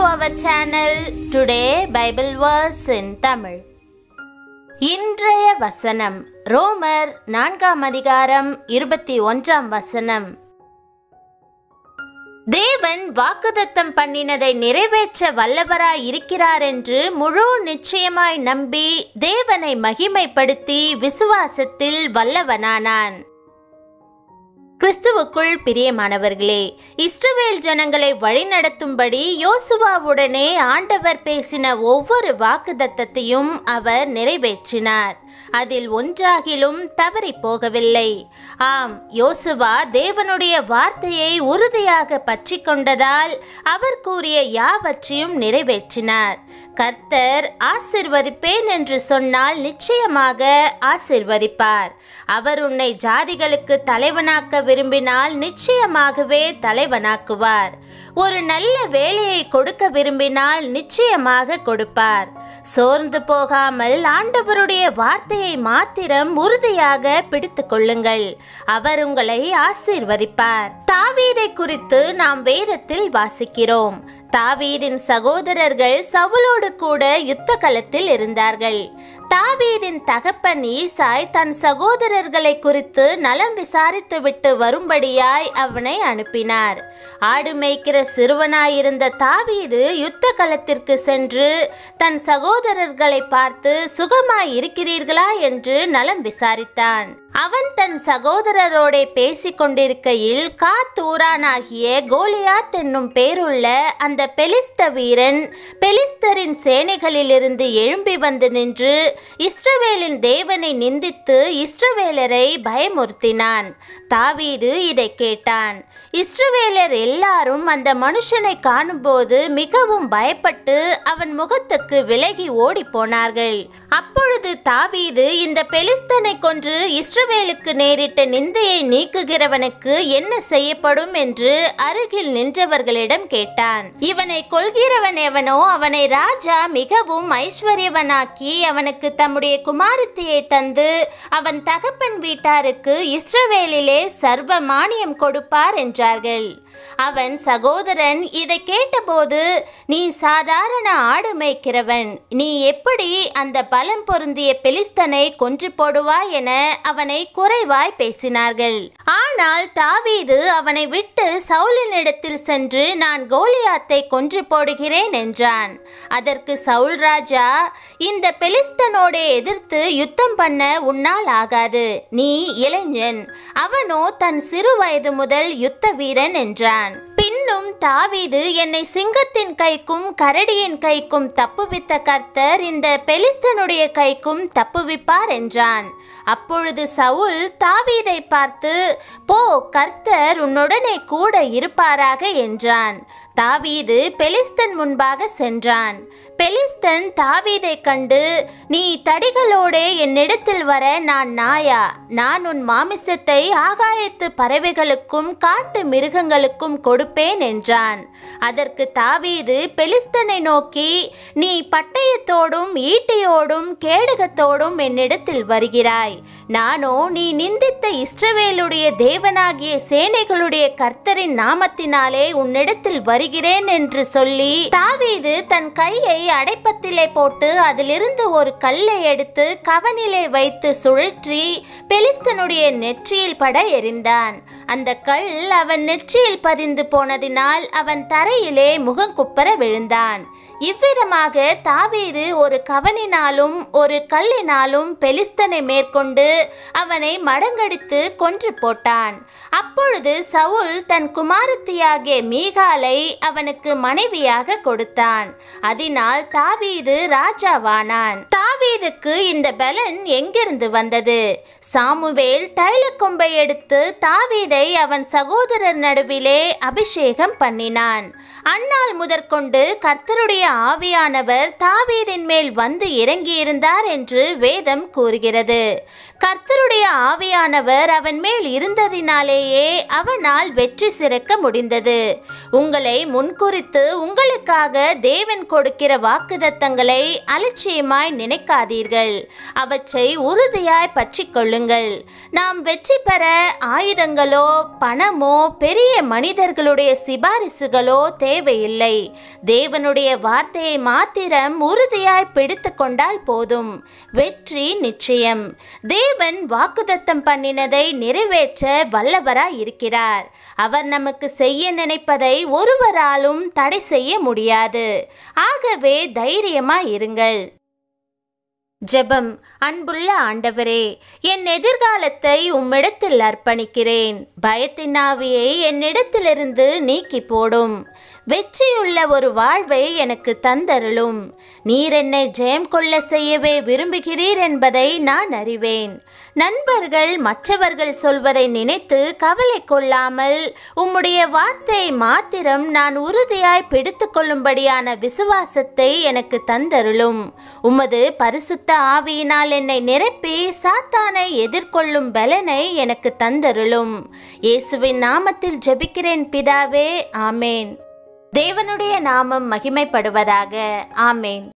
our channel Today Bible Verse in Tamil. இன்றைய வசனம் ரோமர் நான்காம் அதிகாரம் இருபத்தி ஒன்றாம் வசனம் தேவன் வாக்குதத்தம் பண்ணினதை நிறைவேற்ற வல்லவராய் இருக்கிறார் என்று முழு நிச்சயமாய் நம்பி தேவனை மகிமைப்படுத்தி விசுவாசத்தில் வல்லவனானான் கிறிஸ்துவுக்குள் பிரியமானவர்களே இஸ்ரவேல் ஜனங்களை வழிநடத்தும்படி யோசுவாவுடனே ஆண்டவர் பேசின ஒவ்வொரு வாக்குதத்தத்தையும் அவர் நிறைவேற்றினார் அதில் ஒன்றாகிலும் தவறி போகவில்லை ஆம் யோசுவா தேவனுடைய வார்த்தையை உறுதியாக பற்றி கொண்டதால் அவர் கூறிய யாவற்றையும் நிறைவேற்றினார் கர்த்தர் ஆசிர்வதிப்பேன் என்று சொன்னால் நிச்சயமாக ஆசிர்வதிப்பார் அவர் உன்னை ஜாதிகளுக்கு தலைவனாக்க விரும்பினால் நிச்சயமாகவே தலைவனாக்குவார் ஒரு நல்ல வேலையை கொடுக்க விரும்பினால் நிச்சயமாக கொடுப்பார் சோர்ந்து போகாமல் ஆண்டவருடைய வார்த்தையை மாத்திரம் உறுதியாக பிடித்து கொள்ளுங்கள் அவர் உங்களை ஆசீர்வதிப்பார் தாவீதை குறித்து நாம் வேதத்தில் வாசிக்கிறோம் தாவீதின் சகோதரர்கள் சவுலோடு கூட யுத்த களத்தில் இருந்தார்கள் தாவீதின் தகப்பன் ஈசாய் தன் சகோதரர்களை குறித்து நலம் விசாரித்துவிட்டு வரும்படியாய் அவனை அனுப்பினார் ஆடு மேய்க்கிற சிறுவனாயிருந்த தாவீது யுத்த களத்திற்கு சென்று தன் சகோதரர்களை பார்த்து சுகமாய் இருக்கிறீர்களா என்று நலம் விசாரித்தான் அவன் தன் சகோதரரோட பேசிக் கொண்டிருக்கையில் காத்தூரானாகிய கோலியாத் என்னும் பேருள்ள அந்த பெலிஸ்த வீரன் பெலிஸ்தரின் சேனைகளிலிருந்து எழும்பி வந்து நின்று இஸ்ரவேலின் தேவனை நிந்தித்து இஸ்ரவேலரை பயமுறுத்தினான் தாவீது இதை கேட்டான் இஸ்ரவேலர் எல்லாரும் அந்த மனுஷனை காணும்போது மிகவும் பயப்பட்டு அவன் முகத்துக்கு விலகி ஓடி போனார்கள் அப்பொழுது தாவீது இந்த பெலிஸ்தனை கொன்று இஸ்ரவேலுக்கு நேரிட்ட நிந்தையை நீக்குகிறவனுக்கு என்ன செய்யப்படும் என்று அருகில் நின்றவர்களிடம் கேட்டான் இவனை கொள்கிறவன் எவனோ அவனை ராஜா மிகவும் ஐஸ்வர்யவனாக்கி அவனுக்கு தம்முடைய குமாரத்தியை தந்து அவன் தகப்பன் வீட்டாருக்கு இஸ்ரவேலிலே சர்வ மானியம் கொடுப்பார் என்றார்கள் அவன் சகோதரன் இதை கேட்டபோது நீ சாதாரண ஆடு மேய்க்கிறவன் நீ எப்படி அந்த பலம் பொருந்திய பெலிஸ்தனை கொன்று போடுவாய் என அவனை குறைவாய் பேசினார்கள் ஆனால் தாவீது அவனை விட்டு சவுலினிடத்தில் சென்று நான் கோலியாத்தை கொன்று போடுகிறேன் என்றான் அதற்கு சவுல் ராஜா இந்த பெலிஸ்தனோட எதிர்த்து யுத்தம் பண்ண உன்னால் ஆகாது நீ இளைஞன் அவனோ தன் சிறு வயது முதல் யுத்த வீரன் என்றான் பின்னும் தாவீது என்னை சிங்கத்தின் கைக்கும் கரடியின் கைக்கும் தப்புவித்த கர்த்தர் இந்த பெலிஸ்தனுடைய கைக்கும் தப்புவிப்பார் என்றான் அப்பொழுது சவுல் தாவீதை பார்த்து போ கர்த்தர் உன்னுடனே கூட இருப்பாராக என்றான் தாவீது பெலிஸ்தன் முன்பாக சென்றான் பெலிஸ்தன் தாவீதை கண்டு நீ தடிகளோடே என்னிடத்தில் வர நான் நாயா நான் உன் மாமிசத்தை ஆகாயத்து பறவைகளுக்கும் காட்டு மிருகங்களுக்கும் கொடுப்பேன் என்றான் அதற்கு தாவீது பெலிஸ்தனை நோக்கி நீ பட்டயத்தோடும் ஈட்டியோடும் கேடகத்தோடும் என்னிடத்தில் வருகிறாய் நானோ நீ நிந்தித்த இஸ்ரவேலுடைய தேவனாகிய சேனைகளுடைய கர்த்தரின் நாமத்தினாலே உன்னிடத்தில் வருகிறேன் என்று சொல்லி தாவீது தன் கையை அடைப்பத்திலே போட்டு அதிலிருந்து ஒரு கல்லை எடுத்து கவனிலே வைத்து சுழற்றி பெலிஸ்தனுடைய நெற்றியில் பட எறிந்தான் அந்த கல் அவன் நெற்றியில் பதிந்து போனதினால் அவன் தரையிலே முகங்குப்பர விழுந்தான் இவ்விதமாக தாவீது ஒரு கவனினாலும் ஒரு கல்லினாலும் பெலிஸ்தனை மேற்கொண்டு அவனை மடங்கடித்து கொன்று போட்டான் அப்பொழுது சவுல் தன் குமாரத்தியாகிய மீகாலை அவனுக்கு மனைவியாக கொடுத்தான் அதனால் தாவீது ராஜாவானான் தாவீதுக்கு இந்த பலன் எங்கிருந்து வந்தது சாமுவேல் தைலக்கொம்பை எடுத்து தாவீதை அவன் சகோதரர் நடுவிலே அபிஷேகம் பண்ணினான் அந்நாள் முதற்கொண்டு கர்த்தருடைய ஆவியானவர் தாவீதின் மேல் வந்து இறங்கியிருந்தார் என்று வேதம் கூறுகிறது கர்த்தருடைய ஆவியானவர் அவன் மேல் இருந்ததினாலேயே அவனால் வெற்றி சிறக்க முடிந்தது உங்களை முன்குறித்து உங்களுக்காக தேவன் கொடுக்கிற வாக்குதத்தங்களை அலட்சியமாய் நினைக்காதீர்கள் அவற்றை உறுதியாய் பற்றிக் கொள்ளுங்கள் நாம் வெற்றி பெற ஆயுதங்களோ பணமோ பெரிய மனிதர்களுடைய சிபாரிசுகளோ தேவையில்லை தேவனுடைய வார்த்தையை மாத்திரம் உறுதியாய் பிடித்து கொண்டால் போதும் வெற்றி நிச்சயம் தேவன் வாக்குதத்தம் பண்ணினதை நிறைவேற்ற வல்லவராய் இருக்கிறார் அவர் நமக்கு செய்ய நினைப்பதை ஒருவராலும் தடை செய்ய முடியாது ஆகவே தைரியமாய் இருங்கள் ஜெபம் அன்புள்ள ஆண்டவரே என் எதிர்காலத்தை உம்மிடத்தில் அர்ப்பணிக்கிறேன் பயத்தின் ஆவியை என்னிடத்திலிருந்து நீக்கி போடும் வெற்றியுள்ள ஒரு வாழ்வை எனக்கு தந்தருளும் நீர் என்னை ஜெயம் கொள்ள செய்யவே விரும்புகிறீர் என்பதை நான் அறிவேன் நண்பர்கள் மற்றவர்கள் சொல்வதை நினைத்து கவலை கொள்ளாமல் உம்முடைய வார்த்தையை மாத்திரம் நான் உறுதியாய் பிடித்து கொள்ளும்படியான விசுவாசத்தை எனக்கு தந்தருளும் உமது பரிசுத்த ஆவியினால் என்னை நிரப்பி சாத்தானை எதிர்கொள்ளும் பலனை எனக்கு தந்தருளும் இயேசுவின் நாமத்தில் ஜெபிக்கிறேன் பிதாவே ஆமேன் தேவனுடைய நாமம் மகிமைப்படுவதாக ஆமேன்